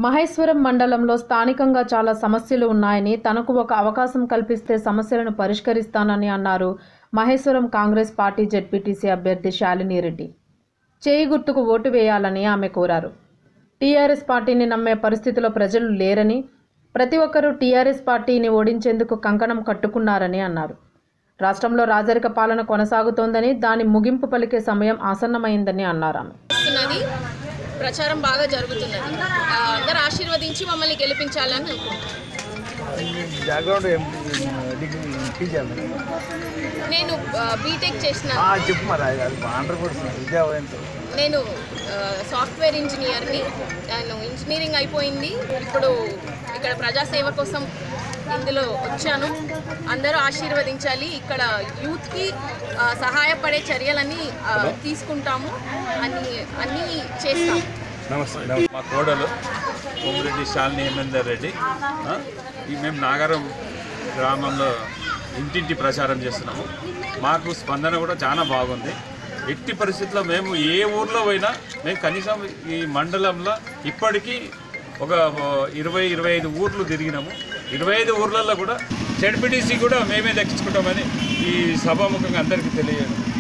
మహేశ్వరం మండలంలో స్థానికంగా చాలా సమస్యలు ఉన్నాయని తనకు ఒక అవకాశం కల్పిస్తే సమస్యలను పరిష్కరిస్తానని అన్నారు మహేశ్వరం కాంగ్రెస్ పార్టీ జెడ్పీటీసీ అభ్యర్థి శాలిని రెడ్డి చేయి గుర్తుకు ఓటు వేయాలని ఆమె కోరారు టీఆర్ఎస్ పార్టీని నమ్మే పరిస్థితిలో ప్రజలు లేరని ప్రతి ఒక్కరూ టీఆర్ఎస్ పార్టీని ఓడించేందుకు కంకణం కట్టుకున్నారని అన్నారు రాష్ట్రంలో రాజరిక పాలన కొనసాగుతోందని దాని ముగింపు పలికే సమయం ఆసన్నమైందని అన్నారు ఆమె చేస్తున్నది ప్రచారం బాగా జరుగుతున్నది ఆ, అందరూ ఆశీర్వదించి మమ్మల్ని గెలిపించాలని అనుకుంటున్నాను బ్యాక్గ్రౌండ్ ఏం డిగ్రీ పీజీ అన్న నేను ఆ, బీటెక్ చేసిన చెప్పు మరి అది అది ఆంధ్ర కూడా విద్యా వయంతో నేను ఆ, సాఫ్ట్వేర్ ఇంజనీర్ని నేను ఇంజనీరింగ్ అయిపోయింది ఇప్పుడు ఇక్కడ ప్రజాసేవ కోసం ఇందులో వచ్చాను అందరూ ఆశీర్వదించాలి ఇక్కడ యూత్కి ఆ, సహాయపడే చర్యలన్నీ ఆ, తీసుకుంటాము అన్ని అన్నీ చేస్తాము నమస్తే మా కోడలు కోమిరెడ్డి శాలిని హేమేందర్ రెడ్డి ఆ, ఈ మేము నాగరం గ్రామంలో ఇంటింటి ప్రచారం చేస్తున్నాము మాకు స్పందన కూడా చాలా బాగుంది ఎట్టి పరిస్థితుల్లో మేము ఏ ఊర్లో పోయినా మేము కనీసం ఈ మండలంలో ఇప్పటికీ ఒక ఇరవై ఇరవై ఐదు ఊర్లు తిరిగినాము ఇరవై ఐదు ఊర్లలో కూడా జడ్పీటీసీ కూడా మేమే దక్కించుకుంటామని ఈ సభాముఖంగా అందరికీ తెలియ